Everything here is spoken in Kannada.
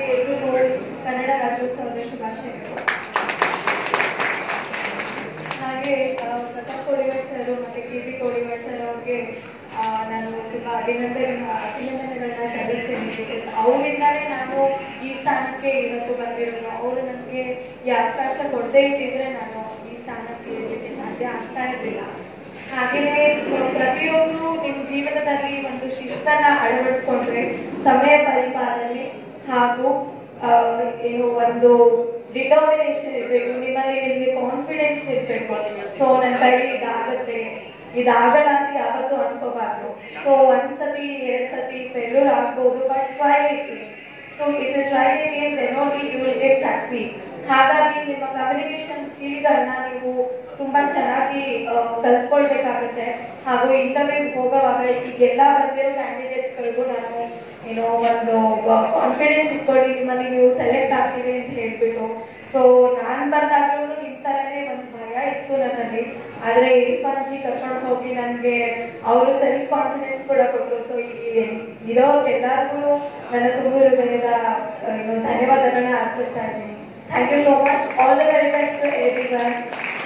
ಎಲ್ರಿಗೂ ಕನ್ನಡ ರಾಜ್ಯೋತ್ಸವದ ಶುಭಾಶಯಗಳು ಹಾಗೆ ಆ, ಪ್ರತಾಪ್ ಕೋಡಿವಾಡ್ ಸರ್ ಮತ್ತೆ ಕೆ ಪಿ ಕೋಡಿವಾಡ್ ಸರ್ ಅವ್ರಿಗೆ ಆ, ನಾನು ತುಂಬಾ ಅಭಿನಂದನೆ ಅಭಿನಂದನೆಗಳನ್ನ ಸಲ್ಲಿಸ್ತೇನೆ ಬಿಕಾಸ್ ಅವರಿಂದಾನೇ ನಾನು ಈ ಸ್ಥಾನಕ್ಕೆ ಇವತ್ತು ಬಂದಿರೋದು ಅವರು ನನಗೆ ಈ ಅವಕಾಶ ಕೊಡದೇ ಇದ್ದಿದ್ರೆ ನಾನು ಈ ಸ್ಥಾನಕ್ಕೆ ಇರಲಿಕ್ಕೆ ಸಾಧ್ಯ ಆಗ್ತಾ ಇರಲಿಲ್ಲ ಹಾಗೆಯೇ ನೀವು ಪ್ರತಿಯೊಬ್ಬರು ನಿಮ್ಮ ಜೀವನದಲ್ಲಿ ಒಂದು ಶಿಸ್ತನ್ನ ಅಳವಡಿಸ್ಕೊಂಡ್ರೆ ಸಮಯ ಪರಿಪಾಲನೆ ಹಾಗೂ ಆ, ಏನು ಒಂದು ಡಿಟರ್ಮಿನೇಷನ್ ಇರಬೇಕು ನಿಮ್ಮಲ್ಲಿ ನಿಮಗೆ ಕಾನ್ಫಿಡೆನ್ಸ್ ಇರಬೇಕು ಸೊ ನನ್ನ ಕೈಲಿ ಇದಾಗುತ್ತೆ ಇದಾಗಲ್ಲ ಅಂತ ಯಾವತ್ತೂ ಅನ್ಕೋಬಾರ್ದು ಸೊ ಒಂದ್ಸತಿ ಎರಡ್ ಸತಿ ಫೇಲ್ಯೂರ್ ಆಗ್ಬೋದು but try it so if you try again then only you will get succeed ಹಾಗಾಗಿ ನಿಮ್ಮ ಕಮ್ಯುನಿಕೇಶನ್ ಸ್ಕಿಲ್ಗಳನ್ನ ನೀವು ತುಂಬಾ ಚೆನ್ನಾಗಿ ಆ, ಕಲ್ತ್ಕೊಳ್ಬೇಕಾಗತ್ತೆ ಹಾಗೂ ಇಂಟರ್ವ್ಯೂಗೆ ಹೋಗೋವಾಗ ಈಗೆಲ್ಲ ಬಂದಿರೋ ಕ್ಯಾಂಡಿಡೇಟ್ಸ್ಗಳಿಗೂ ನಾನು ಏನೋ ಒಂದು ಕಾನ್ಫಿಡೆನ್ಸ್ ಇಟ್ಕೊಳ್ಳಿ ನಿಮ್ಮಲ್ಲಿ ನೀವು ಸೆಲೆಕ್ಟ್ ಆಗ್ತೀವಿ ಅಂತ ಹೇಳ್ಬಿಟ್ಟು ಸೊ ನಾನು ಬಂದಾಗ್ಲೂ ನಿಮ್ಮ ಥರನೇ ಒಂದು ಭಯ ಇತ್ತು ನನ್ನಲ್ಲಿ ಆದರೆ ಇರ್ಫಾನ್ ಜಿ ಕರ್ಕೊಂಡು ಹೋಗಿ ನನಗೆ ಅವರು ಸೆಲ್ಫ್ ಕಾನ್ಫಿಡೆನ್ಸ್ ಕೂಡ ಕೊಟ್ಟರು ಸೊ ಇರೋರ್ಗೆಲ್ಲರಿಗೂ ನನ್ನ ತುಂಬ ಹೃದಯದ ಏನು ಧನ್ಯವಾದಗಳನ್ನ ಅರ್ಪಿಸ್ತಾ ಇದ್ದೀನಿ thank you so much all the very best to every